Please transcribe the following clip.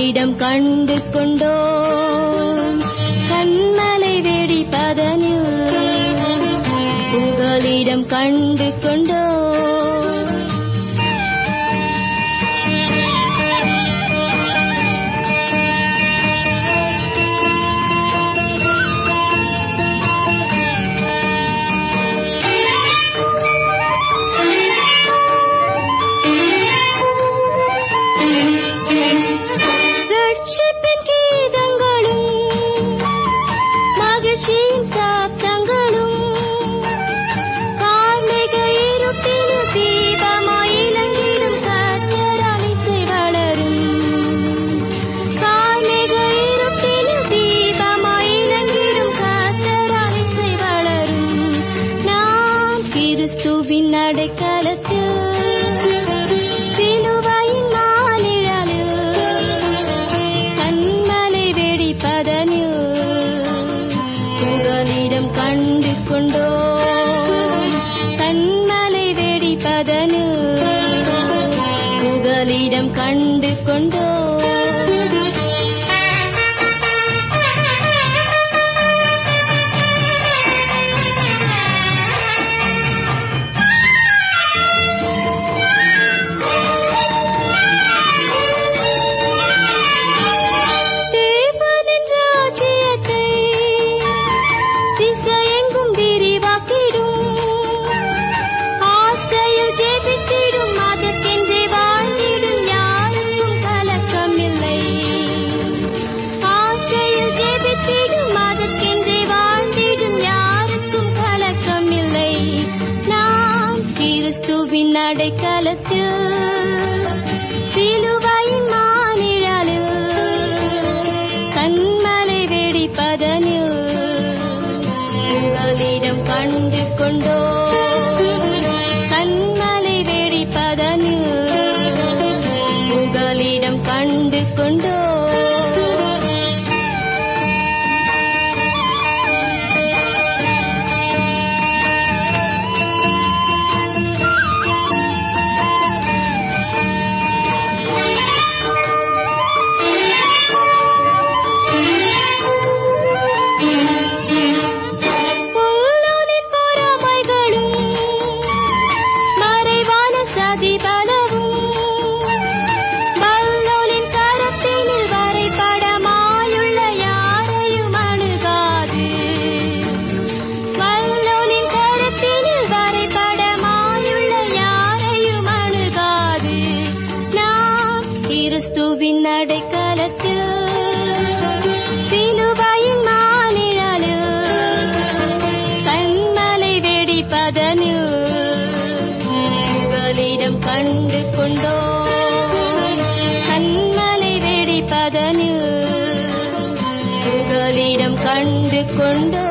புகலிடம் கண்டு கொண்டோம் கண்மலை வெடிப்பதனில் புகலிடம் கண்டு கொண்டோம் ரட்சிப்பின் கீதங்களும் மகிழ்ச்சியின் சாத்தங்களும் கார்மிக இருட்டில் தீபமாய் இலங்கிடும் கத்தரால் இசை வளரும் கார்மிக இருட்டில் தீபமாய் இலங்கிடும் கத்தரால் இசை வளரும் நாம் கிறிஸ்துவின் அடைக்கலத்தில் சிலுவையின் மாநிழலில் கண்மலை வெடிப்பதனில் புகலிடம் கண்டு கொண்டோம் கண்மலை வெடிப்பதனில் புகலிடம் கண்டு கொண்டோம் தேவனின் ராஜ்யத்தை திசையெங்கும் விரிவாக்கிடும் ஆசையில் ஜெபித்திடும் அதற்கென்றே வாழ்ந்திடும் யாருக்கும் கலக்கமில்லை ஆசையில் ஜெபித்திடும் அதற்கென்றே வாழ்ந்திடும் யாருக்கும் கலக்கமில்லை நாம் கிறிஸ்துவின் அடைக்கலத்தில் சிலுவையின் மாநிழலில் கண்மலை வெடிப்பதனில் புகலிடம் கண்டு கொண்டோம் கண்மலை வெடிப்பதனில் புகலிடம் கண்டு கொண்டோம் பொல்லானின் பொறாமைகளும் மறைவான சதிபலவும் வல்லோனின் கரத்தினில் வரைபடமாயுள்ள யாரையும் அணுகாது வல்லோனின் கரத்தினில் வரைபடமாயுள்ள யாரையும் அணுகாது நாம் கிறிஸ்துவின் அடைக்கலத்தில் சிலுவையின் மாநிழலில் கண்மலை வெடிப்பதனில் புகலிடம் கண்டு கொண்டோம் கண்மலை வெடிப்பதனில் புகலிடம் கண்டு கொண்டோம்